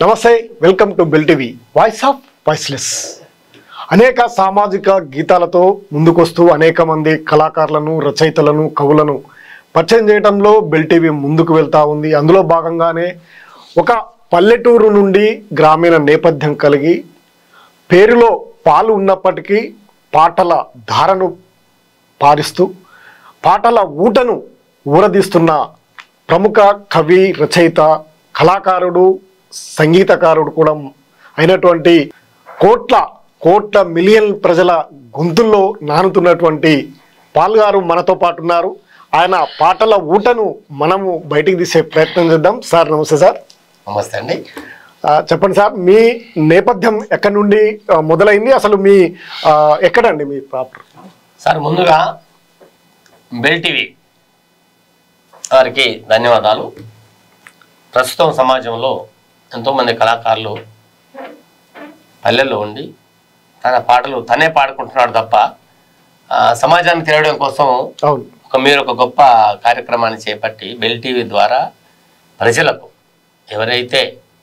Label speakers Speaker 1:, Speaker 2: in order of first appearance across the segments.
Speaker 1: నమస్తే welcome to bell TV voice of voiceless అనేక సామాజిక గీతాలతో ముందుకొస్తూ అనేక మంది కళాకారులను రచయితలను కవులను పరిచయం చేయడంలో బెల్ టీవీ ముందుకు వెళ్తా ఉంది అందులో భాగంగానే ఒక పల్లెటూరు నుండి గ్రామీణ నేపథ్యం కలిగి పేరులో పాలు ఉన్నప్పటికీ పాటల ధారను పారిస్తూ పాటల ఊటను ఊరదీస్తున్న ప్రముఖ కవి రచయిత కళాకారుడు సంగీతకారుడు కూడా అయినటువంటి కోట్ల కోట్ల మిలియన్ ప్రజల గొంతుల్లో నానుతున్నటువంటి పాల్గారు మనతో పాటు ఉన్నారు ఆయన పాటల ఊటను మనము బయటికి తీసే ప్రయత్నం చేద్దాం సార్ నమస్తే సార్
Speaker 2: నమస్తే అండి
Speaker 1: ఆ, చెప్పండి సార్ మీ నేపథ్యం ఎక్కడి నుండి ఆ, మొదలైంది అసలు మీ ఆ, ఎక్కడండి మీ ప్రాపర్
Speaker 2: సార్ ముందుగా బెల్ టీవీ వారికి ధన్యవాదాలు ప్రస్తుతం సమాజంలో ఎంతోమంది కళాకారులు పల్లెల్లో ఉండి తన పాటలు తనే పాడుకుంటున్నాడు తప్ప ఆ, సమాజాన్ని తెలియడం కోసం
Speaker 1: అవును
Speaker 2: ఒక మీరు ఒక గొప్ప కార్యక్రమాన్ని చేపట్టి బెల్ టీవీ ద్వారా ప్రజలకు ఎవరైతే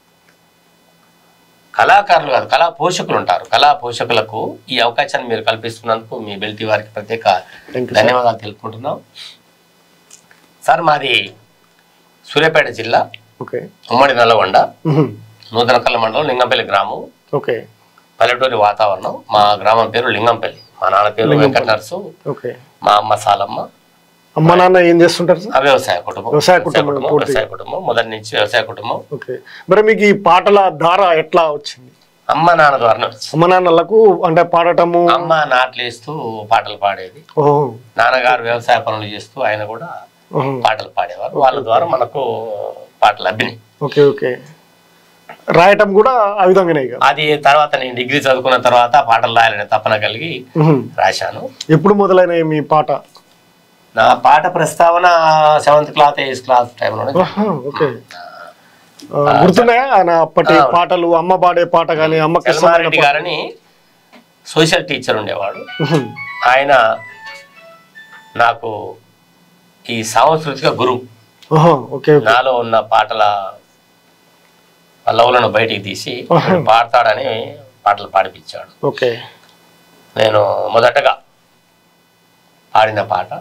Speaker 2: కళాకారులు కాదు కళా పోషకులు ఉంటారు కళా పోషకులకు ఈ అవకాశాన్ని మీరు కల్పిస్తున్నందుకు మీ బెల్ టీవీ వారికి ప్రత్యేక
Speaker 1: Thank you, sir.
Speaker 2: ధన్యవాదాలు తెలుపుకుంటున్నాం సార్ మాది సూర్యాపేట జిల్లా
Speaker 1: ఓకే
Speaker 2: ఉమ్మడి నల్లగొండ
Speaker 1: మ్హూ.
Speaker 2: నూతనకల్ల మండలం లింగంపల్లి గ్రామం
Speaker 1: ఓకే
Speaker 2: పల్లెటూరి వాతావరణం మా గ్రామం పేరు లింగంపల్లి మా నాన్న పేరు వెంకట నర్సు
Speaker 1: ఓకే
Speaker 2: మా అమ్మ సాలమ్మ
Speaker 1: అమ్మ నాన్న ఏం చేస్తుంటారు సార్
Speaker 2: ఆ వ్యవసాయ కుటుంబం
Speaker 1: వ్యవసాయ కుటుంబం పూర్తిగా.
Speaker 2: వ్యవసాయ కుటుంబం మొదటి నుంచి వ్యవసాయ కుటుంబం
Speaker 1: ఓకే మరి మీకు ఈ పాటల ధార ఎట్లా వచ్చింది
Speaker 2: అమ్మ నాన్న ద్వారా వచ్చింది.
Speaker 1: అమ్మ నాన్నలకు అంటే పాడటము
Speaker 2: అమ్మ నాట్లేస్తూ పాటలు పాడేది
Speaker 1: ఓహో
Speaker 2: నాన్నగారు వ్యవసాయ పనులు చేస్తూ ఆయన కూడా
Speaker 1: ఓహో.
Speaker 2: పాటలు పాడేవారు వాళ్ళ ద్వారా మనకు పాటలు అబ్బినాయి
Speaker 1: ఓకే ఓకే రాయటం కూడా ఆ విధంగానే ఇక
Speaker 2: అది తర్వాత నేను డిగ్రీ చదువుకున్న తర్వాత పాటలు రాయాలనే తపన కలిగి
Speaker 1: మ్హూ.
Speaker 2: రాశాను
Speaker 1: ఎప్పుడు మొదలైన మీ పాట
Speaker 2: నా పాట ప్రస్తావన సెవెంత్ క్లాస్ ఎయిత్ క్లాస్ టైంలోనే
Speaker 1: ఆహా, ఓకే ఆ, గుర్తున్నాయా ఆయన అప్పటి పాటలు అమ్మ పాడే పాట కానీ అమ్మకి ఇష్టమైన
Speaker 2: చలమారెడ్డి గారని సోషల్ టీచర్ ఉండేవాడు
Speaker 1: మ్హూ.
Speaker 2: ఆయన నాకు ఈ సాంస్కృతిక గురువు
Speaker 1: ఓహో, ఓకే ఓకే
Speaker 2: నాలో ఉన్న పాటల లవ్లను బయటికి తీసి వీడు పాడతాడని పాటలు పాడిపించాడు
Speaker 1: ఓకే
Speaker 2: నేను మొదటగా పాడిన పాట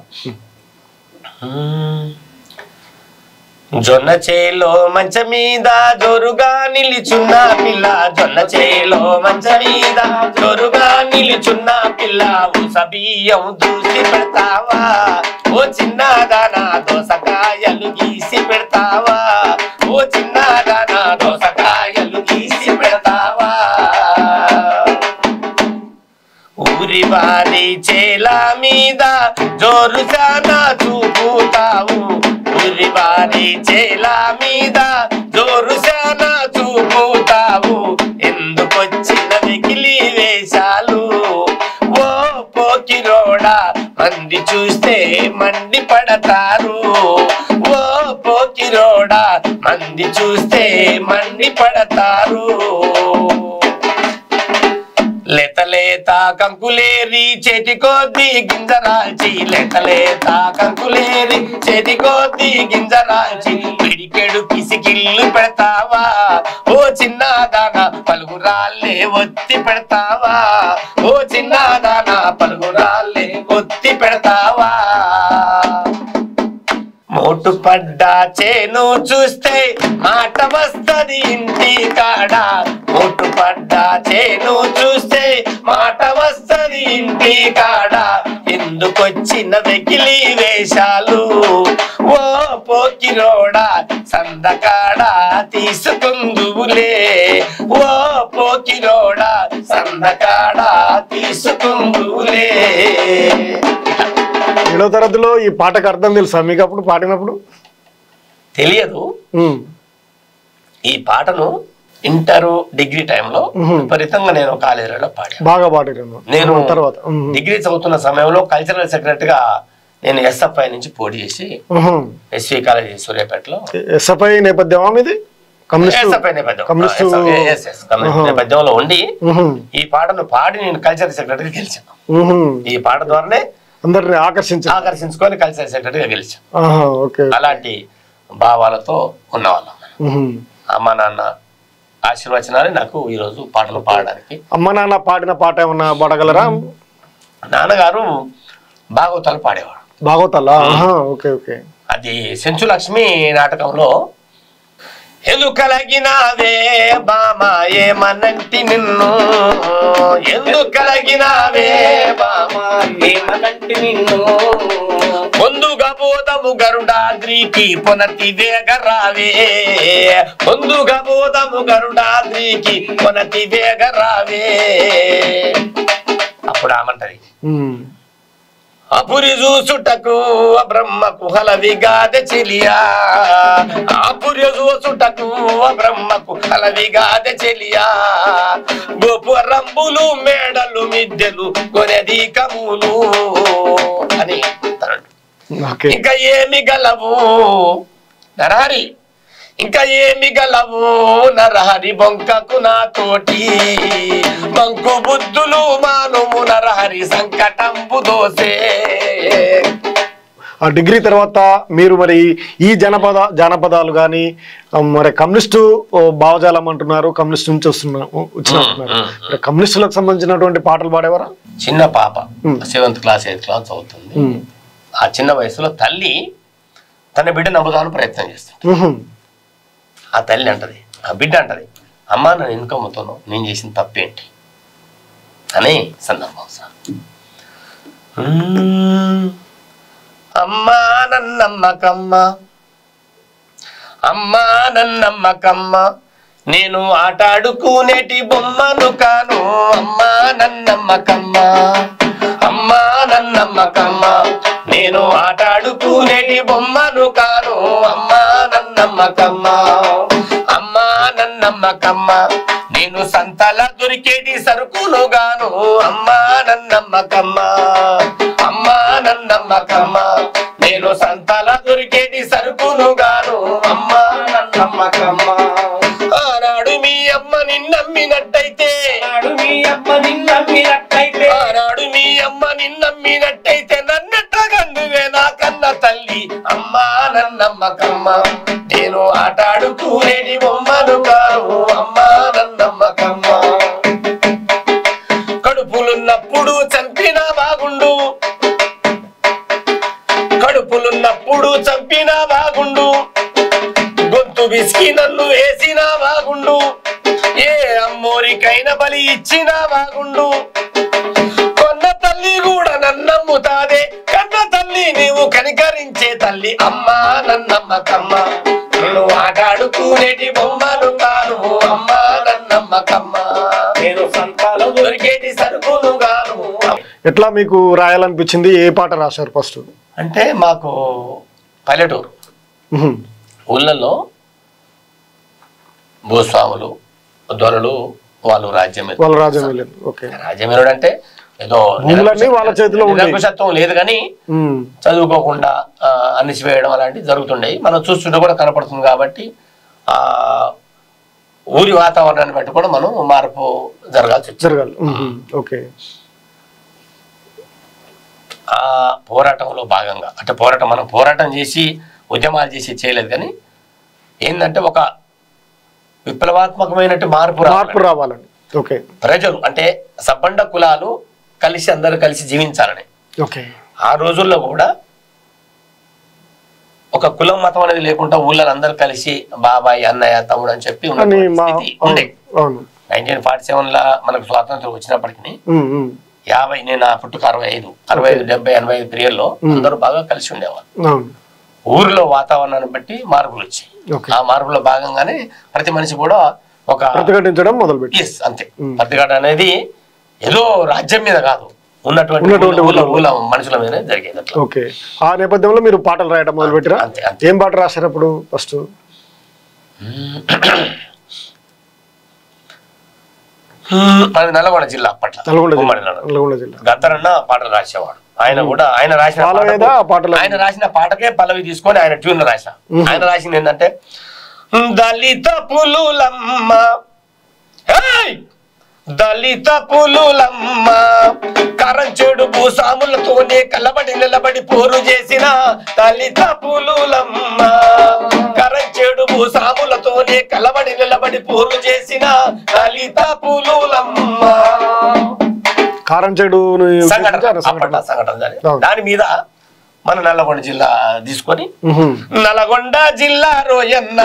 Speaker 2: జొన్న చేలో మంచ మీద జోరుగా నిలిచున్న పిల్ల జొన్న చేలో మంచ మీద జోరుగా నిలిచున్న పిల్ల ఊస బియ్యం దూసి పెడతావా ఓ చిన్నదానా దోసకాయలు గీసి పెడతావా ఓ చిన్నదానా దోసకాయలు గీసి పెడతావా ఊరి వారి చేల మీద జోరు చాలా చూపుతావు ఊరి వారి చేల మీద జోరు చాలా చూపుతావు ఎందుకొచ్చిన వెకిలి వేషాలు ఓ పోకిరోడా మంది చూస్తే మండి పడతారు ఓ పోకిరోడా మంది చూస్తే మండి పడతారు లేత లేత కంకులేరి చేతి కొద్ది గింజరాల్చి లేత లేత కంకులేరి చేతి కొద్ది గింజరాల్చి పిడికెడు పిసికిల్లు పెడతావా ఓ చిన్నదాన పలుగురాళ్ళే ఒత్తి పెడతావా ఓ చిన్నదాన పలుగురాళ్ళే ఒత్తి పెడతావా మోటు పడ్డా చేను చూస్తే మాట వస్తది ఇంటి కాడ మోటు పడ్డా చేను చూస్తే మాట వస్తది ఇంటి కాడ ఎందుకొచ్చిన వెకిలి వేషాలు ఓ పోకిరోడా సందకాడ తీసుకుందువులే ఓ పోకిరోడా సందకాడ తీసుకుందువులే
Speaker 1: ఏడో తరగతిలో ఈ పాటకు అర్థం తెలుసా మీకు అప్పుడు పాడినప్పుడు
Speaker 2: తెలియదు
Speaker 1: ఉమ్,
Speaker 2: ఈ పాటను ఇంటర్ డిగ్రీ టైంలో
Speaker 1: మ్మ్.
Speaker 2: విపరీతంగా నేను కాలేజీలో పాడాను
Speaker 1: బాగా పాడినాను
Speaker 2: నేను
Speaker 1: తర్వాత ఉమ్,
Speaker 2: డిగ్రీ చదువుతున్న సమయంలో కల్చరల్ సెక్రటరీగా నేను ఎస్ఎఫ్ఐ నుంచి పోటీ చేసి
Speaker 1: ఉహు.
Speaker 2: ఎస్వి కాలేజీ సూర్యాపేటలో
Speaker 1: ఎస్ఎఫ్ఐ నేపథ్యమా మీది కమ్యూనిస్ట్
Speaker 2: ఎస్ఎఫ్ఐ నేపథ్యం
Speaker 1: కమ్యూనిస్టు
Speaker 2: ఆ, yes, yes, yes, కమ్యూనిస్ట్ నేపథ్యంలో ఉండి
Speaker 1: ఉహు,
Speaker 2: ఈ పాటను పాడి నేను కల్చరల్ సెక్రటరీగా గెలిచాను
Speaker 1: ఉహు.
Speaker 2: ఈ పాట ద్వారానే
Speaker 1: అందరిని ఆకర్షించారు
Speaker 2: ఆకర్షించుకొని కల్చరల్ సెక్రటరీగా గెలిచాను
Speaker 1: ఆహా, ఓకే
Speaker 2: అలాంటి భావాలతో ఉన్నవాళ్ళం
Speaker 1: ఉహు.
Speaker 2: అమ్మ నాన్న ఆశీర్వచనాలే నాకు ఈరోజు పాటలు పాడడానికి
Speaker 1: అమ్మ నాన్న పాడిన పాట ఏమన్నా పాడగలరా
Speaker 2: నాన్నగారు భాగవతాలు పాడేవాడు
Speaker 1: భాగవతాలా ఆహా, ఓకే ఓకే
Speaker 2: అది సెంచు లక్ష్మి నాటకంలో ఎందుకలగినావే బామ ఏమనంటి నిన్ను ఎందుకలగినావే బామ ఏమనంటి నిన్ను పొందుగా బోధము గరుడాద్రికి పొనతి వేగరావే పొందుగా బోధము గరుడాద్రికి పొనతి వేగరావే అప్పుడు ఆమంటది
Speaker 1: ఉమ్.
Speaker 2: అపురి చూసుటకు బ్రహ్మకు హలవిగాదె చెలియా అపురి చూసుటకు బ్రహ్మకు హలవిగాదె చెలియా గోపు రంబులు మేడలు మిద్దెలు కొనది కములు అని అంటాడు.
Speaker 1: ఓకే
Speaker 2: ఇంకా ఏమి గలవు నరహరి ఇంకా ఏమి గలవు నరహరి బొంకకు నాతోటి బంకు బుద్ధులు మానుము నరహరి సంకటంబు దోసే
Speaker 1: ఆ డిగ్రీ తర్వాత మీరు మరి ఈ జనపద జానపదాలు కానీ మరి కమ్యూనిస్టు ఓ, భావజాలం అంటున్నారు కమ్యూనిస్ట్ నుంచి వస్తున్నా వచ్చినట్టున్నారు
Speaker 2: మ్మ్, మ్మ్.
Speaker 1: మరి కమ్యూనిస్టులకు సంబంధించినటువంటి పాటలు పాడేవారా
Speaker 2: చిన్న పాప
Speaker 1: Hmm.
Speaker 2: Seventh class eighth class చదువుతుంది
Speaker 1: ఉమ్.
Speaker 2: ఆ చిన్న వయసులో తల్లి తన బిడ్డ నమ్ముదామని ప్రయత్నం చేస్తుంది
Speaker 1: ఉహుం.
Speaker 2: ఆ తల్లి అంటది ఆ బిడ్డ అంటది అమ్మా నన్ను ఎందుకు అమ్ముతున్నావు నేను చేసిన తప్పేంటి అని సందర్భం సార్ మ్మ్. అమ్మా నన్నమ్మకమ్మ అమ్మా నన్నమ్మకమ్మ నేను ఆట ఆడుకునేటి బొమ్మను కాను అమ్మా నన్నమ్మకమ్మ అమ్మా నన్నమ్మకమ్మ నేను ఆట ఆడుకునేటి బొమ్మను కాను అమ్మా నన్నమ్మకమ్మ అమ్మా నన్నమ్మకమ్మ నేను సంతల దొరికేటి సరుకును గాను అమ్మా నన్నమ్మకమ్మ అమ్మా నన్నమ్మకమ్మ నేను సంతల దొరికేటి సరుకును గాను అమ్మా నన్నమ్మకమ్మ ఆనాడు మీ అమ్మ నిన్నమ్మినట్టయితే
Speaker 3: నాడు మీ అమ్మ నిన్నమ్మినట్టయితే
Speaker 2: ఆనాడు మీ అమ్మ నిన్నమ్మినట్టయితే నన్నట్టగందువే నా కన్న తల్లి అమ్మా నన్నమ్మకమ్మ నేను ఆట ఆడుకునేది బొమ్మను కాను అమ్మా నన్నమ్మకమ్మ కడుపులున్నప్పుడు చంపిన బాగుండు కడుపులున్నప్పుడు చంపిన బాగుండు గొంతు విసికి నన్ను వేసిన బాగుండు ఏ అమ్మోరికైనా బలి ఇచ్చిన బాగుండు కొన్న తల్లి కూడా నన్నమ్ముతాదే కన్న తల్లి నీవు కనికరించే తల్లి అమ్మా నన్నమ్మకమ్మ నేను ఆటాడుకునేటి బొమ్మలు కాను అమ్మా నన్నమ్మకమ్మ
Speaker 3: నేను సంతాలు
Speaker 2: దొరికేటి సరుకును గాను
Speaker 1: ఎట్లా మీకు రాయాలనిపించింది ఏ పాట రాశారు ఫస్ట్
Speaker 2: అంటే మాకు పల్లెటూరు ఊళ్ళల్లో భూస్వాములు దొరలు వాళ్ళు రాజ్యం ఏలు-
Speaker 1: వాళ్ళ రాజ్యం వెళ్ళింది ఓకే
Speaker 2: రాజ్యం ఏలుడు అంటే ఏదో
Speaker 1: భూములన్నీ వాళ్ళ చేతిలో ఉండేవి.
Speaker 2: నిరంకుశత్వం లేదు కానీ
Speaker 1: ఉమ్.
Speaker 2: చదువుకోకుండా ఆ, అణిచివేయడం అలాంటివి జరుగుతుండేవి మనం చూస్తుంటే కూడా కనపడుతుంది కాబట్టి ఆ ఊరి వాతావరణాన్ని బట్టి కూడా మనం మార్పు జరగాల్సి వచ్చింది
Speaker 1: జరగాలి ఉమ్. ఓకే
Speaker 2: ఆ పోరాటంలో భాగంగా అంటే పోరాటం మనం పోరాటం చేసి ఉద్యమాలు చేసి చేయలేదు కానీ ఏంటంటే ఒక విప్లవాత్మకమైనట్టు మార్పు రావాలి.
Speaker 1: మార్పు రావాలని ఓకే
Speaker 2: ప్రజలు అంటే సబ్బండ కులాలు కలిసి అందరూ కలిసి జీవించాలని
Speaker 1: ఓకే
Speaker 2: ఆ రోజుల్లో కూడా ఒక కులం మతం అనేది లేకుండా ఊళ్ళో అందరూ కలిసి బాబాయ్ అన్నయ్య తమ్ముడు అని చెప్పి
Speaker 1: అని
Speaker 2: ఉన్నటువంటి
Speaker 1: మా
Speaker 2: స్థితి ఉండే
Speaker 1: అవును అవును
Speaker 2: నైన్టీన్ ఫార్టీ సెవెన్ లా మనకు స్వాతంత్రం వచ్చినప్పటికీ
Speaker 1: ఉమ్, ఉమ్.
Speaker 2: యాభై నేను ఆ పుట్టుక అరవై ఐదు అరవై ఐదు డెబ్బై ఎనభై ఐదు పీరియడ్లో అందరూ బాగా కలిసి ఉండేవాళ్ళు
Speaker 1: అవును
Speaker 2: ఊరిలో వాతావరణాన్ని బట్టి మార్పులు వచ్చాయి
Speaker 1: ఓకే
Speaker 2: ఆ మార్పులో భాగంగానే ప్రతి మనిషి కూడా ఒక
Speaker 1: ప్రతిఘటించడం మొదలుపెట్టి
Speaker 2: ఎస్ అంతే ప్రతిఘటన అనేది ఏదో రాజ్యం మీద కాదు ఉన్నటువంటి
Speaker 1: ఉన్నటువంటి
Speaker 2: ఊళ్ళో ఊళ్ళో మనుషుల మీద జరిగేది అట్లా
Speaker 1: ఓకే ఆ నేపథ్యంలో మీరు పాటలు రాయడం మొదలుపెట్టిరా
Speaker 2: అంతే అంతే
Speaker 1: ఏం పాట రాశారు అప్పుడు ఫస్ట్
Speaker 2: అది నల్గొండ జిల్లా అప్పట్లో
Speaker 1: నల్గొండ జిల్లా
Speaker 2: ఉమ్మడి నల్గొండ.
Speaker 1: నల్గొండ జిల్లా
Speaker 2: గద్దరన్న పాటలు రాసేవాడు ఆయన కూడా ఆయన రాసిన
Speaker 1: Follow
Speaker 2: పాటకు-
Speaker 1: అయ్యేదా ఆ పాటలు?
Speaker 2: ఆయన రాసిన పాటకే పల్లవి తీసుకొని ఆయన ట్యూన్ రాసా ఆయన రాసింది ఏంటంటే దళిత పులులమ్మ ఏయ్! దళిత పులులమ్మ కరంచెడు భూసాములతోనే కలబడి నిలబడి పోరు చేసిన దళిత పులులమ్మ కరంచెడు భూసాములతోనే పూలతోనే కలబడి నిలబడి పూలు చేసిన లలిత పూలులమ్మ
Speaker 1: కారం చెడు
Speaker 2: సంఘటన అప్పట్లో సంఘటన జరిగింది.
Speaker 1: అవును.
Speaker 2: దాని మీద మన నల్లగొండ జిల్లా తీసుకొని
Speaker 1: ఉహుం.
Speaker 2: నల్గొండ జిల్లా రోయన్న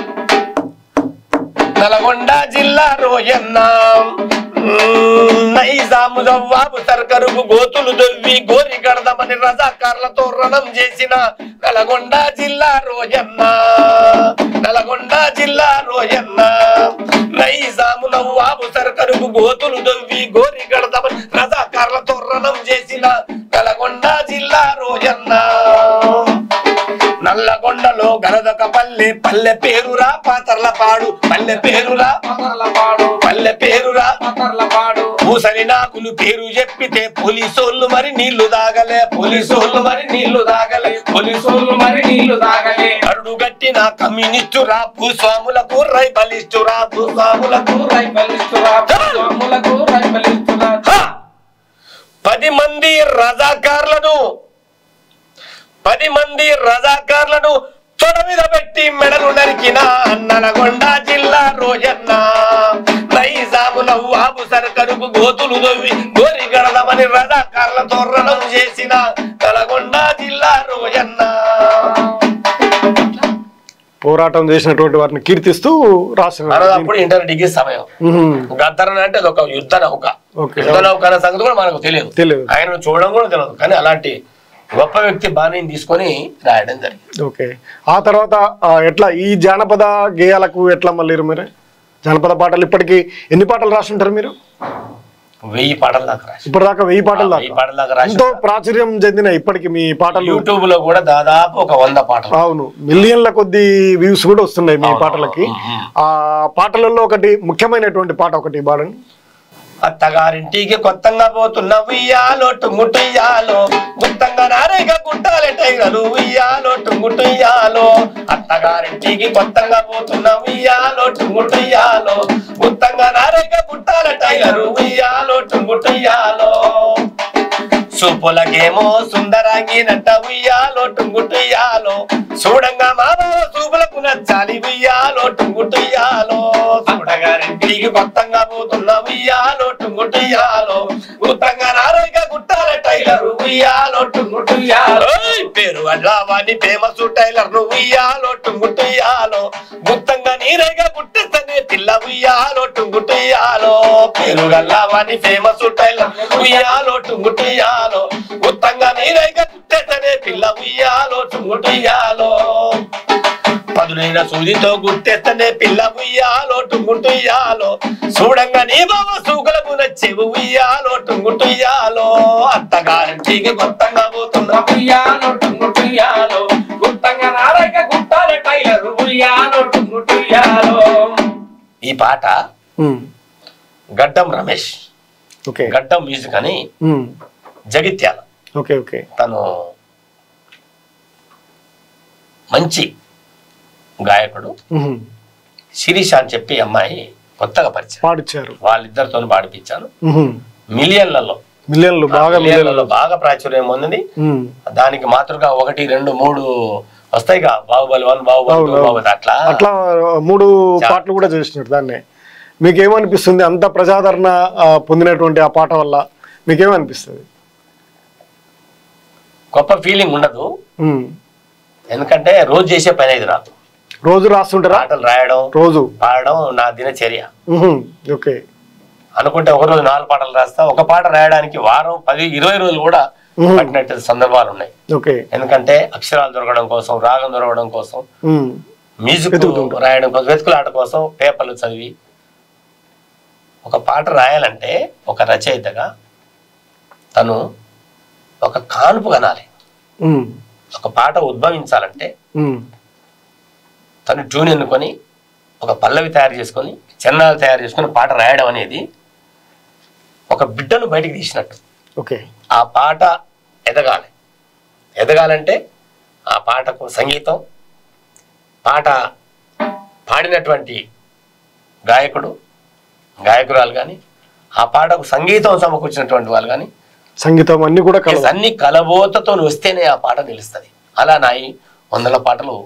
Speaker 2: నల్గొండ జిల్లా రోయన్న మ్మ్, నైజాము జవ్వాబు సర్కరుకు గోతులు దొవ్వి గోరి గడదమని రజాకార్లతో రణం చేసిన నల్గొండ జిల్లా రోయన్న నల్గొండ జిల్లా రోయన్న నైజాము నవ్వాబు సర్కరుకు గోతులు దొవ్వి గోరి గడదమని రజాకార్లతో రణం చేసిన నల్గొండ జిల్లా రోయన్న నల్లగొండలో గరదొక పల్లె పల్లె పేరురా పాతర్లపాడు పల్లె పేరురా
Speaker 3: పకర్లపాడు
Speaker 2: పల్లె పేరురా
Speaker 3: పకర్లపాడు
Speaker 2: పూసరి నాకులు పేరు చెప్పితే పోలీసోళ్ళు మరి నీళ్లు దాగలే పోలీసోళ్ళు మరి నీళ్లు దాగలే
Speaker 3: పోలీసులు మరి నీళ్లు తాగలే
Speaker 2: అరుడు గట్టిన కమ్యూనిస్టురా భూస్వాములకు రైబలిస్టురా భూస్వాములకు
Speaker 3: రైపలిస్తురా స్వాములకు రైపలిస్తురా
Speaker 2: హ! పది మంది రజాకార్లను పది మంది రజాకార్లను తొడ మీద పెట్టి మెడలు నరికిన నల్గొండ జిల్లా రోజన్న నైజాము నవ్వాబు సర్కరుకు గోతులు దొవ్వి గోరి గడదమని రజాకార్లతో రణం చేసిన నల్గొండ జిల్లా రోజన్న
Speaker 1: పోరాటం చేసినటువంటి వారిని కీర్తిస్తూ రాసిన
Speaker 2: మనది అప్పుడు ఇంటర్ డిగ్రీ సమయం
Speaker 1: ఉహుం.
Speaker 2: గద్దరన్ అంటే అది ఒక యుద్ధ నౌక
Speaker 1: ఓకే.
Speaker 2: యుద్ధ నౌక అనే సంగతి కూడా మనకు తెలియదు
Speaker 1: తెలియదు.
Speaker 2: ఆయన చూడడం కూడా తెలియదు కానీ అలాంటి గొప్ప వ్యక్తి బాణిని తీసుకొని రాయడం జరిగింది
Speaker 1: ఓకే ఆ తర్వాత ఆ, ఎట్లా ఈ జానపద గేయాలకు ఎట్లా మళ్ళీ మీరు జానపద పాటలు ఇప్పటికి ఎన్ని పాటలు రాసింటారు మీరు
Speaker 2: వెయ్యి పాటలు దాకా రాసి
Speaker 1: ఇప్పటిదాకా వెయ్యి పాటలు
Speaker 2: వెయ్యి
Speaker 1: దాకా
Speaker 2: పాటలు దాకా రాసి
Speaker 1: ఎంతో ప్రాచుర్యం చెందిన ఇప్పటికి మీ పాటలు
Speaker 2: యూట్యూబ్ లో కూడా దాదాపు ఒక వంద పాటలు
Speaker 1: అవును మిలియన్ల కొద్ది వ్యూస్ కూడా వస్తున్నాయి మీ
Speaker 2: అవును,
Speaker 1: పాటలకి
Speaker 2: అవును.
Speaker 1: ఆ పాటలలో ఒకటి ముఖ్యమైనటువంటి పాట ఒకటి పాడండి
Speaker 2: అత్తగారింటికి కొత్తగా పోతున్న ఉయ్యాలో టుంగుటుయ్యాలో గుత్తంగా నారేగా గుట్టాలే టైగరు ఉయ్యాలో టుంగుటుయ్యాలో అత్తగారింటికి కొత్తగా పోతున్న ఉయ్యాలో టుంగుటుయ్యాలో గుత్తంగా నారేగా గుట్టాలే టైగరు ఉయ్యాలో టుంగుటుయ్యాలో సూపులకేమో సుందరాంగి నట్ట ఉయ్యాలో టుంగుటుయ్యాలో చూడంగా మా బావ సూపులకు నచ్చాలి ఉయ్యాలో టుంగుటుయ్యాలో చూడగారింటికి కొత్తగా పోతున్న ఉయ్యాలో టుంగుటుయ్యాలో గుత్తంగా నారాయణ గుట్టాల టైలర్ ఉయ్యాలో టుంగుటుయ్యాలో ఓయ్! పేరు అడ్లావాని ఫేమస్ టైలర్ ను ఉయ్యాలో టుంగుటుయ్యాలో గుత్తంగా నీరేగా గుట్టెస్తనే పిల్ల ఉయ్యాలో టుంగుటుయ్యాలో పేరు గల్లావాని ఫేమస్ టైలర్ ఉయ్యాలో టుంగుటుయ్యాలో గుత్తంగా నీరేగా గుట్టెస్తనే పిల్ల ఉయ్యాలో టుంగుటుయ్యాలో పదునైన సూదితో గుట్టెత్తనే పిల్ల ఉయ్యాలో టుంగుటుయ్యాలో చూడంగా నీ బావ సూకలకు నచ్చేవు ఉయ్యాలో టుంగుటుయ్యాలో అత్తగారింటికి కొత్తగా పోతున్నా
Speaker 3: ఉయ్యాలో టుంగుటుయ్యాలో గుత్తంగా నారక గుట్టాల టైలర్ ఉయ్యాలో టుంగుటుయ్యాలో
Speaker 2: ఈ పాట
Speaker 1: ఉమ్.
Speaker 2: గడ్డం రమేష్
Speaker 1: ఓకే
Speaker 2: గడ్డం మ్యూజిక్ అని
Speaker 1: ఉమ్.
Speaker 2: జగిత్యాల
Speaker 1: ఓకే ఓకే
Speaker 2: తను మంచి గాయకుడు
Speaker 1: ఉమ్.
Speaker 2: శిరీష అని చెప్పి అమ్మాయి కొత్తగా పరిచయం
Speaker 1: పాడిచ్చారు
Speaker 2: వాళ్ళిద్దరితో పాడిపించాను
Speaker 1: ఉమ్.
Speaker 2: మిలియన్లలో
Speaker 1: మిలియన్లు బాగా
Speaker 2: మిలియన్లలో
Speaker 1: మిలియన్లు
Speaker 2: బాగా ప్రాచుర్యం పొందింది
Speaker 1: ఉమ్.
Speaker 2: దానికి మాతృగా ఒకటి రెండు మూడు వస్తాయిగా బాహుబలి వన్ బాహుబలి
Speaker 1: అవును,
Speaker 2: టూ
Speaker 1: అవును.
Speaker 2: బాహుబలి అట్లా
Speaker 1: అట్లా మూడు
Speaker 2: చా-
Speaker 1: పాటలు కూడా చేసినారు దాన్నే మీకేమనిపిస్తుంది అంత ప్రజాదరణ ఆ, పొందినటువంటి ఆ పాట వల్ల మీకేమనిపిస్తుంది
Speaker 2: గొప్ప ఫీలింగ్ ఉండదు
Speaker 1: ఉమ్.
Speaker 2: ఎందుకంటే రోజు చేసే పని ఇది నాకు
Speaker 1: రోజు రాస్తుంటారా
Speaker 2: పాటలు రాయడం
Speaker 1: రోజు
Speaker 2: పాడడం నా దినచర్య
Speaker 1: ఉహుం. ఓకే
Speaker 2: అనుకుంటే ఒక రోజు నాలుగు పాటలు రాస్తా ఒక పాట రాయడానికి వారం పది ఇరవై రోజులు కూడా
Speaker 1: మ్మ్.
Speaker 2: పట్టినట్టు సందర్భాలు ఉన్నాయి
Speaker 1: ఓకే
Speaker 2: ఎందుకంటే అక్షరాలు దొరకడం కోసం రాగం దొరకడం కోసం
Speaker 1: ఉమ్.
Speaker 2: మ్యూజిక్
Speaker 1: వెతుకుతుంటారు.
Speaker 2: రాయడం కోసం వెతుకులాట కోసం పేపర్లు చదివి ఒక పాట రాయాలంటే ఒక రచయితగా తను ఒక కానుపు కనాలి
Speaker 1: ఉమ్.
Speaker 2: ఒక పాట ఉద్భవించాలంటే
Speaker 1: ఉమ్.
Speaker 2: తను ట్యూన్ ఎన్నుకొని ఒక పల్లవి తయారు చేసుకొని చిన్నాలు తయారు చేసుకొని పాట రాయడం అనేది ఒక బిడ్డను బయటికి తీసినట్టు
Speaker 1: ఓకే
Speaker 2: ఆ పాట ఎదగాలి ఎదగాలంటే ఆ పాటకు సంగీతం పాట పాడినటువంటి గాయకుడు గాయకురాలు కానీ ఆ పాటకు సంగీతం సమకూర్చినటువంటి వాళ్ళు కానీ
Speaker 1: సంగీతం అన్ని కూడా కలదు
Speaker 2: అన్ని కలబోతతో వస్తేనే ఆ పాట నిలుస్తుంది అలా నాయి వందల పాటలు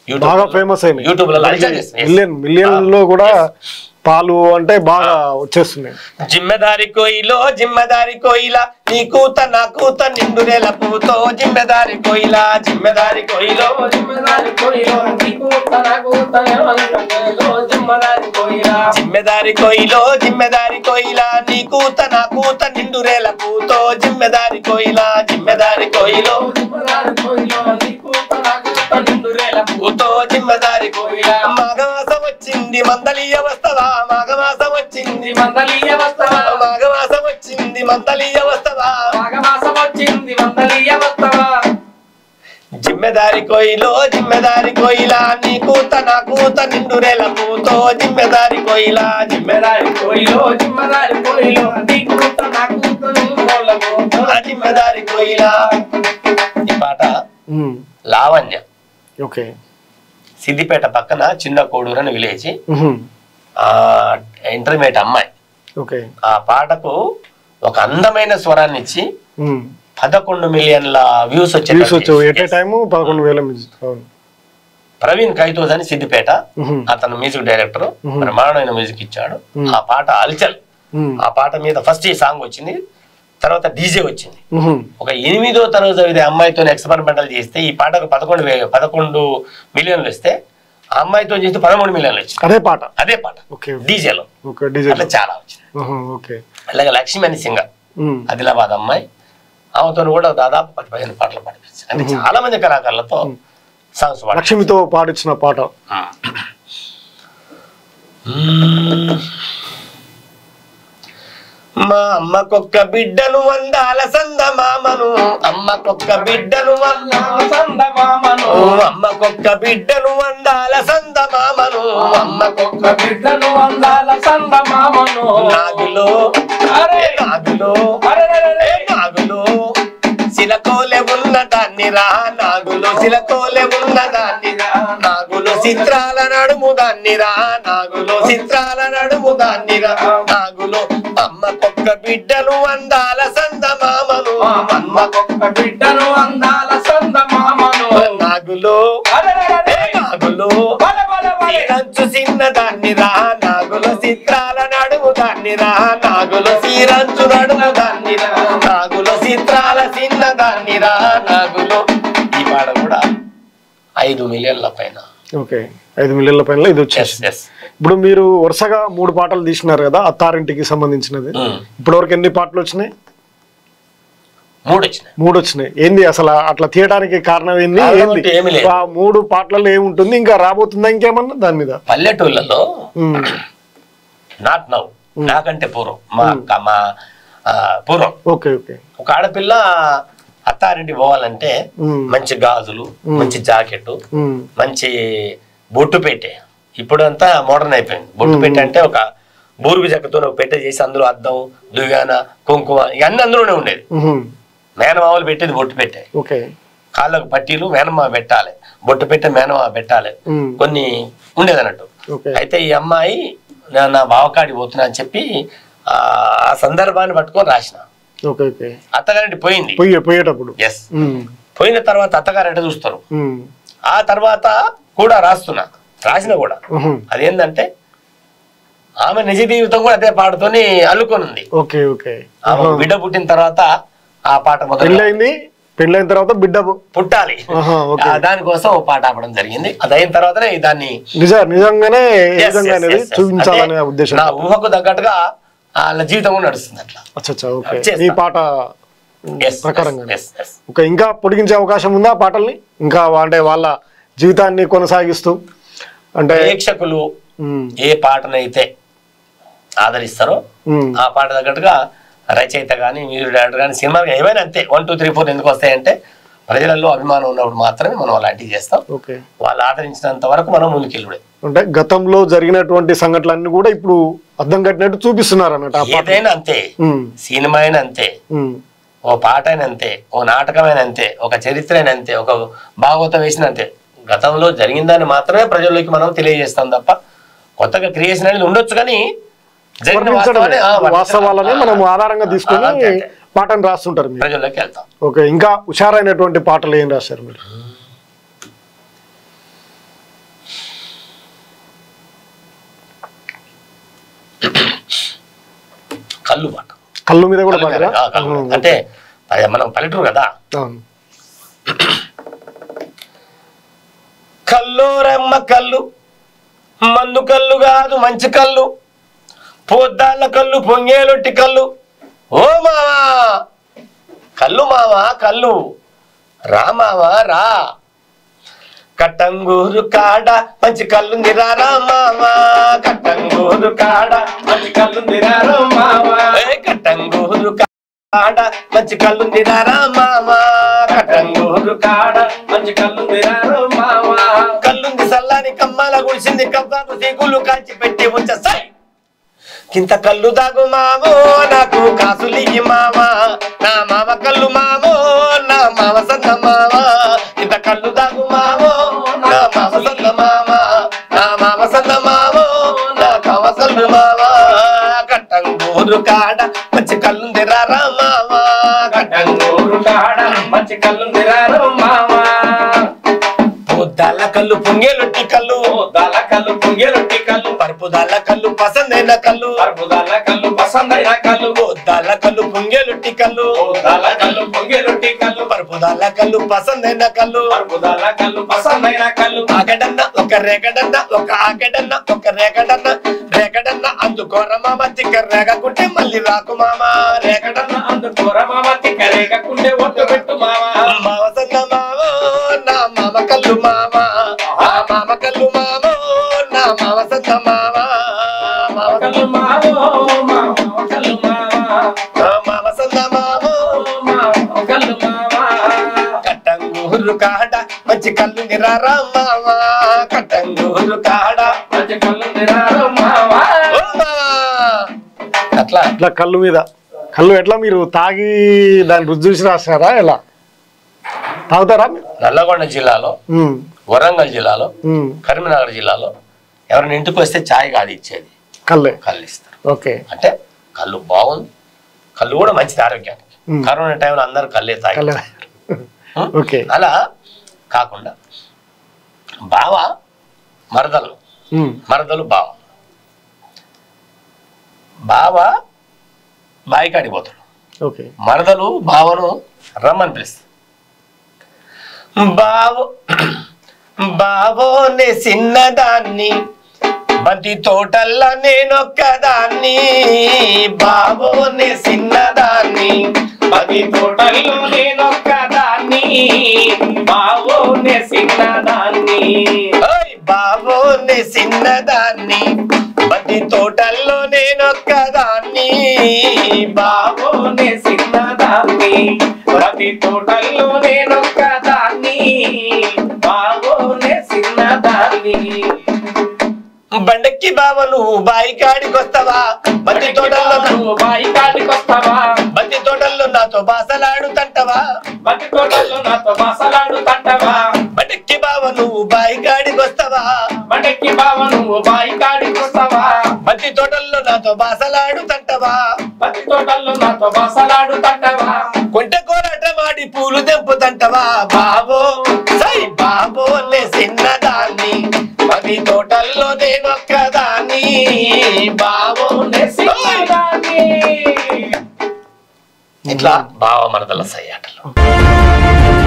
Speaker 2: యూట్యూబ్
Speaker 1: బాగా ఫేమస్ అయినాయి
Speaker 2: యూట్యూబ్ లో హల్చల్ చేస్తున్నాయి.
Speaker 1: మిలియన్ మిలియన్ లో కూడా పాలు అంటే బాగా వచ్చేస్తున్నాయి
Speaker 2: జిమ్మెదారి కోయిలో జిమ్మెదారి కోయిల నీ కూత నా కూత నిండురేల పూతో జిమ్మెదారి కోయిల జిమ్మెదారి కోయిలో
Speaker 3: జిమ్మదారి కోయిలో నీకు తనకు తనలో జిమ్మదారి కోయిలా
Speaker 2: జిమ్మెదారి కోయిలో జిమ్మెదారి కోయిల నీ కూత నా కూత నిండురేల పూతో జిమ్మెదారి కోయిల జిమ్మెదారి కోయిలో
Speaker 3: జిమ్మదారి కోయిలో నీకు తనకు తనురేల
Speaker 2: పూతో జిమ్మెదారి కోయిల మాఘమాసం వచ్చింది మందలియ వస్తవా మాఘమాసం వచ్చింది
Speaker 3: మందలీయ వస్తవా
Speaker 2: మాఘమాసం వచ్చింది మందలియ వస్తవా
Speaker 3: మాఘమాసం వచ్చింది మందలీయ వస్తవా
Speaker 2: జిమ్మెదారి కోయిలో జిమ్మెదారి కోయిలా నీ కూత నా కూత నిండురేల పూతో జిమ్మెదారి కోయిలా జిమ్మెదారి
Speaker 3: జిమ్మదారి కోయిలో జిమ్మదారి కోయిలో నీకు తనకు తనులకు
Speaker 2: ఆ జిమ్మెదారి కోయిలా ఈ పాట
Speaker 1: ఉమ్,
Speaker 2: లావణ్య
Speaker 1: ఓకే
Speaker 2: సిద్దిపేట పక్కన చిన్న కోడూరు అని విలేజ్
Speaker 1: ఉహు,
Speaker 2: ఆ ఇంటర్మీడియట్ అమ్మాయి
Speaker 1: ఓకే
Speaker 2: ఆ పాటకు ఒక అందమైన స్వరాన్ని ఇచ్చి
Speaker 1: ఉమ్.
Speaker 2: పదకొండు మిలియన్ల వ్యూస్
Speaker 1: వ్యూస్ వచ్చావు ఎట్ ఏ
Speaker 2: వచ్చే
Speaker 1: టైము పదకొండు వేల మ్యూజిక్ అవును
Speaker 2: ప్రవీణ్ కైతోజ్ అని సిద్దిపేట
Speaker 1: ఉహు,
Speaker 2: అతను మ్యూజిక్ డైరెక్టర్ బ్రహ్మాండమైన మ్యూజిక్ ఇచ్చాడు
Speaker 1: మ్మ్.
Speaker 2: ఆ పాట అల్చల్
Speaker 1: ఉమ్,
Speaker 2: ఆ పాట మీద ఫస్ట్ ఈ సాంగ్ వచ్చింది తర్వాత డీజే వచ్చింది
Speaker 1: ఉహు,
Speaker 2: ఒక ఎనిమిదో తరగతి చదివే అమ్మాయితో ఎక్స్పెరిమెంటల్ చేస్తే ఈ పాటకు పదకొండు వే- పదకొండు మిలియన్లు వస్తే ఆ అమ్మాయితో చేస్తే పదమూడు మిలియన్లు వచ్చింది
Speaker 1: అదే పాట
Speaker 2: అదే పాట
Speaker 1: ఓకే
Speaker 2: డీజేలో
Speaker 1: ఓకే డీజే
Speaker 2: అట్లా చాలా వచ్చింది
Speaker 1: ఉహు, ఓకే
Speaker 2: అలాగే లక్ష్మి అని సింగర్
Speaker 1: ఉమ్,
Speaker 2: ఆదిలాబాద్ అమ్మాయి ఆమెతో కూడా దాదాపు పది పదిహేను పాటలు పాడిపించింది అంటే చాలా మంది కళాకారులతో సాంగ్స్ పాడి
Speaker 1: లక్ష్మితో పాడించిన పాట
Speaker 2: మా అమ్మకొక్క బిడ్డను వందాల సంద మామను అమ్మకొక్క బిడ్డను వంద
Speaker 3: సందమామను
Speaker 2: ఓ అమ్మకొక్క బిడ్డను వందాల సంద మామను అమ్మకొక్క
Speaker 3: ఒక్క బిడ్డను అందాల సందమామను
Speaker 2: నాగులో
Speaker 3: అరే
Speaker 2: ఏ నాగులో
Speaker 3: అరే
Speaker 2: ఏ నాగులో శిలకోలే ఉన్న దాన్ని రా నాగులో శిలకోలే ఉన్న దాన్ని రా నాగులో చిత్రాల నడుము దాన్ని రా నాగులో చిత్రాల నడుము దాన్ని రా నాగులో అమ్మకొక్క బిడ్డను అందాల సంద మామను అమ్మకొక్క
Speaker 3: ఒక్క బిడ్డను అందాల సందమామను
Speaker 2: నాగులో
Speaker 3: అరే
Speaker 2: ఏ నాగులో
Speaker 3: బల బల బల
Speaker 2: సీరంచు చిన్న దాన్ని రా నాగులో చిత్రాల నడుము దాన్ని రా నాగులో సీరంచు నడుము దాన్ని రా నాగులో చిత్రాల చిన్న దాన్ని రా నాగులో ఈ పాట కూడా ఐదు మిలియన్ల పైన
Speaker 1: ఓకే ఐదు మిలియన్ల పైన ఇది
Speaker 2: ఎస్
Speaker 1: వచ్చేసి
Speaker 2: ఎస్
Speaker 1: ఇప్పుడు మీరు వరుసగా మూడు పాటలు తీసినారు కదా అత్తారింటికి సంబంధించినది ఇప్పటివరకు ఎన్ని పాటలు వచ్చినాయి
Speaker 2: మూడు వచ్చినాయి
Speaker 1: మూడు వచ్చినాయి ఏంది అసలు అట్లా తీయడానికి కారణం ఏంది
Speaker 2: కారణం
Speaker 1: ఏంది
Speaker 2: అంటే ఏమీ లేదు.
Speaker 1: ఆ మూడు పాటలలో ఏముంటుంది ఇంకా రాబోతుందా ఇంకేమన్నా దాని మీద
Speaker 2: పల్లెటూళ్ళలో
Speaker 1: ఉమ్,
Speaker 2: నాట్ నౌ నాకంటే పూర్వం మా అక్క మా ఆ, పూర్వం
Speaker 1: ఓకే ఓకే
Speaker 2: ఒక ఆడపిల్ల అత్తారింటి పోవాలంటే
Speaker 1: ఉమ్,
Speaker 2: మంచి గాజులు మంచి జాకెట్
Speaker 1: ఉమ్,
Speaker 2: మంచి బొట్టు పెట్టే ఇప్పుడు అంతా మోడర్న్ అయిపోయింది బొట్టు పెట్టె అంటే ఒక బూరుగు చెక్కతో ఒక పెట్టె చేసి అందులో అద్దం దువ్యాన కుంకుమ ఇవన్నీ అందులోనే ఉండేది
Speaker 1: ఉహుం,
Speaker 2: మేనమామలు పెట్టేది బొట్టు పెట్టే
Speaker 1: ఓకే
Speaker 2: కాళ్ళకు పట్టీలు మేనమామ పెట్టాలి బొట్టు పెట్టే మేనమామ పెట్టాలి
Speaker 1: ఉమ్,
Speaker 2: కొన్ని ఉండేది అన్నట్టు
Speaker 1: ఓకే
Speaker 2: అయితే ఈ అమ్మాయి నా- నా బావకాడి పోతున్నా అని చెప్పి ఆ ఆ సందర్భాన్ని పట్టుకొని రాసిన
Speaker 1: ఓకే ఓకే
Speaker 2: అత్తగారింటి పోయింది
Speaker 1: పోయే పోయేటప్పుడు
Speaker 2: ఎస్
Speaker 1: ఉమ్,
Speaker 2: పోయిన తర్వాత అత్తగారు ఎట చూస్తారు
Speaker 1: ఉమ్,
Speaker 2: ఆ తర్వాత కూడా రాస్తున్నా రాసిన కూడా
Speaker 1: ఉహుం,
Speaker 2: అదేంటంటే ఆమె నిజ జీవితం కూడా అదే పాటతోని అల్లుకొని ఉంది
Speaker 1: ఓకే ఓకే
Speaker 2: ఆమె బిడ్డ పుట్టిన తర్వాత ఆ పాట మొదలు
Speaker 1: పెళ్ళైంది పెళ్ళైన తర్వాత బిడ్డ
Speaker 2: పుట్టాలి
Speaker 1: ఆహా, ఓకే.
Speaker 2: ఆ దానికోసం ఓ పాట ఆపడం జరిగింది అది అయిన తర్వాతనే దాన్ని
Speaker 1: నిజ నిజంగానే ఏ
Speaker 2: Yes,
Speaker 1: విధంగా
Speaker 2: yes,
Speaker 1: అనేది
Speaker 2: yes, yes.
Speaker 1: చూపించాలనే
Speaker 2: అంటే
Speaker 1: ఉద్దేశం
Speaker 2: నా ఊహకు తగ్గట్టుగా వాళ్ళ జీవితం కూడా నడుస్తుంది అట్లా
Speaker 1: అచ్చా అచ్చా ఓకే
Speaker 2: చేస్తా.
Speaker 1: ఈ పాట
Speaker 2: Yes,
Speaker 1: ప్రకారంగా
Speaker 2: yes, yes, yes.
Speaker 1: ఓకే ఇంకా పొడిగించే అవకాశం ఉందా ఆ పాటల్ని ఇంకా అంటే వాళ్ళ జీవితాన్ని కొనసాగిస్తూ అంటే
Speaker 2: ప్రేక్షకులు
Speaker 1: ఉమ్,
Speaker 2: ఏ పాటనైతే ఆదరిస్తారో
Speaker 1: ఉమ్,
Speaker 2: ఆ పాట తగ్గట్టుగా రచయిత కానీ మ్యూజిక్ డైరెక్టర్ కానీ సినిమా ఏమైనా అంతే వన్ టూ త్రీ ఫోర్ ఎందుకు వస్తాయంటే ప్రజలలో అభిమానం ఉన్నప్పుడు మాత్రమే మనం అలాంటివి చేస్తాం
Speaker 1: ఓకే
Speaker 2: వాళ్ళు ఆదరించినంత వరకు మనం ముందుకెళ్ళుడే
Speaker 1: అంటే గతంలో జరిగినటువంటి సంఘటనలన్నీ కూడా ఇప్పుడు అర్థం కట్టినట్టు చూపిస్తున్నారు అన్నట్టు ఆ పాట
Speaker 2: ఏదైనా అంతే
Speaker 1: ఉమ్,
Speaker 2: సినిమా అయినా అంతే
Speaker 1: ఉమ్,
Speaker 2: ఓ పాట అయినా అంతే ఓ నాటకమైన అంతే ఒక చరిత్ర అయినా అంతే ఒక భాగవతం వేసిన అంతే గతంలో జరిగిందని మాత్రమే ప్రజల్లోకి మనం తెలియజేస్తాం తప్ప కొత్తగా క్రియేషన్ అనేది ఉండొచ్చు కానీ జరిగిన
Speaker 1: వర్ణించడమే.
Speaker 2: వాస్తవాన్ని, ఆ, వర్ణించడం.
Speaker 1: వాస్తవాలని మనం
Speaker 2: ఆ,
Speaker 1: ఆధారంగా
Speaker 2: ఆ,
Speaker 1: తీసుకొని
Speaker 2: అంతే, అంతే.
Speaker 1: పాటను రాస్తుంటారు మీరు
Speaker 2: ప్రజల్లోకి వెళ్తాం
Speaker 1: ఓకే ఇంకా హుషారైనటువంటి పాటలు ఏం రాశారు మీరు
Speaker 2: కళ్ళు పాట
Speaker 1: కళ్ళు మీద కూడా
Speaker 2: కళ్ళు మీద,
Speaker 1: పాడారా
Speaker 2: ఆ, కళ్ళు మీద. అంటే అదే మనం పల్లెటూరు కదా
Speaker 1: అవును.
Speaker 2: కల్లోరమ్మ కళ్ళు మందు కళ్ళు కాదు మంచి కళ్ళు పోద్దాళ్ళ కళ్ళు పొంగేలొట్టి కళ్ళు ఓ మావా కళ్ళు మావా కళ్ళు రా మావా రా కట్టంగూరు కాడ మంచి కళ్ళు రారా మావా కట్టంగూరు కాడ
Speaker 3: మంచి కళ్ళు నిరారో మావా
Speaker 2: ఏ కట్టంగూరు కాడ మంచి కళ్ళు రారా మావా కట్టంగూరు
Speaker 3: కాడ మంచి కళ్ళు నిరారో మావా
Speaker 2: కళ్ళుంది సల్లాని కమ్మాల గుడిసింది కబ్బాకు సీకులు కాల్చి పెట్టి ఉంచసాయి కింత కళ్ళు దాగు మామో నాకు కాసులిగి మామా నా మామ కళ్ళు మామో నా మామ సన్న మామ ఇంత కళ్ళు దాగు మామో నా మామ సన్న మామ నా మామ సన్న మామో నా మామ సన్న మామ కట్టంగూరు కాడ మంచి కళ్ళుంది రారా మామ
Speaker 3: కట్టంగూరు కాడ మంచి కళ్ళు నిరారో మావా
Speaker 2: పొద్దాల కళ్ళు పొంగేలొట్టి కళ్ళు
Speaker 3: దళ కళ్ళు పొంగెరొట్టి కళ్ళు
Speaker 2: పరుపుదాల కళ్ళు పసందైన కళ్ళు
Speaker 3: అర్బుదాల కళ్ళు పసందైన కళ్ళు
Speaker 2: పొద్దాల కళ్ళు పొంగేలొట్టి కళ్ళు
Speaker 3: దళ కళ్ళు పొంగెరొట్టి కళ్ళు
Speaker 2: పరుపుదాల కళ్ళు పసందైన కళ్ళు
Speaker 3: అర్బుదాల కళ్ళు పసందైన కళ్ళు
Speaker 2: ఆగడన్న ఒక రేగడన్న ఒక ఆగడన్న ఒక రేగడన్న రేగడన్న అందుకోర మామ తిక్క రేగకుంటే మళ్ళీ రాకు మామ రేగడన్న
Speaker 3: అందుకోర మామ తిక్కరేగకుండే ఒట్టు పెట్టు మావా
Speaker 2: మామ సన్న మామ నా మామ కళ్ళు మామ ఆ మామ కళ్ళు మామ నా మామ సన్న మామ మామ
Speaker 3: కళ్ళు మావో మావ కళ్ళు మావా
Speaker 2: నా మామ సన్న మామ
Speaker 3: మావ కళ్ళు మావా
Speaker 2: కట్టంగూరు కాడ మంచి కళ్ళు నిరారా మామ కట్టంగూరు కాడ
Speaker 3: మంచి కళ్ళు నిరారో మావా
Speaker 2: ఓ మావా. అట్లా
Speaker 1: ఇట్లా కళ్ళు మీద కళ్ళు ఎట్లా మీరు తాగి దాన్ని రుచి చూసి రాస్తారా ఎలా తాగుతారా మీరు?
Speaker 2: నల్లగొండ జిల్లాలో
Speaker 1: ఉమ్,
Speaker 2: వరంగల్ జిల్లాలో
Speaker 1: ఉమ్,
Speaker 2: కరీంనగర్ జిల్లాలో ఎవరైనా ఇంటికి వస్తే ఛాయ్ కాదు ఇచ్చేది
Speaker 1: కళ్ళే
Speaker 2: కళ్ళు ఇస్తారు
Speaker 1: ఓకే
Speaker 2: అంటే కళ్ళు బాగుంది కళ్ళు కూడా మంచిది ఆరోగ్యానికి
Speaker 1: మ్.
Speaker 2: కరోనా టైంలో అందరూ కళ్ళే తాగి
Speaker 1: కళ్ళే ఓకే
Speaker 2: అలా కాకుండా బావ మరదలు
Speaker 1: ఉమ్,
Speaker 2: మరదలు బావ బావ బాయికాడికి పోతాడు
Speaker 1: ఓకే
Speaker 2: మరదలు బావను రమ్మని పిలుస్తుంది బావో బావో నే చిన్నదాన్ని బంతి తోటల్లా నేనొక్కదాన్ని బావో నే చిన్నదాన్ని
Speaker 3: పది తోటల్లో నేనొక్కదాన్ని బావో నే చిన్నదాన్ని
Speaker 2: ఓయ్ బావో నే చిన్నదాన్ని బంతి తోటల్లో నేనొక్కదాన్ని బావో
Speaker 3: బావో నే చిన్నదాన్ని పది తోటల్లో నేనొక్కదాన్ని బావో నే చిన్నదాన్ని
Speaker 2: బండెక్కి బావ నువ్వు బాయి కాడికొస్తావా బంతి తోటల్లో నా-
Speaker 3: నువ్వు బాయి కాడికి వస్తావా
Speaker 2: బంతి తోటల్లో నాతో బాసలాడుతంటవా
Speaker 3: బతి తోటల్లో నాతో బాసలాడు తంటవా
Speaker 2: బండెక్కి బావ నువ్వు బాయి కాడికొస్తావా
Speaker 3: మడక్కి బావ నువ్వు బాయి కాడికి వస్తావా
Speaker 2: బంతి తోటల్లో నాతో బాసలాడుతంటవా
Speaker 3: బతి తోటల్లో నాతో బాసలాడు తంటవా
Speaker 2: కొంటె కోలాట మాడి పూలు తెంపుతంటవా బావో సై బాబో నే చిన్నదాన్ని పది తోటల్లో నేనొక్కదాన్ని బావో నే చిన్నదాన్ని. ఇట్లా బావ మరదల సై ఆటలు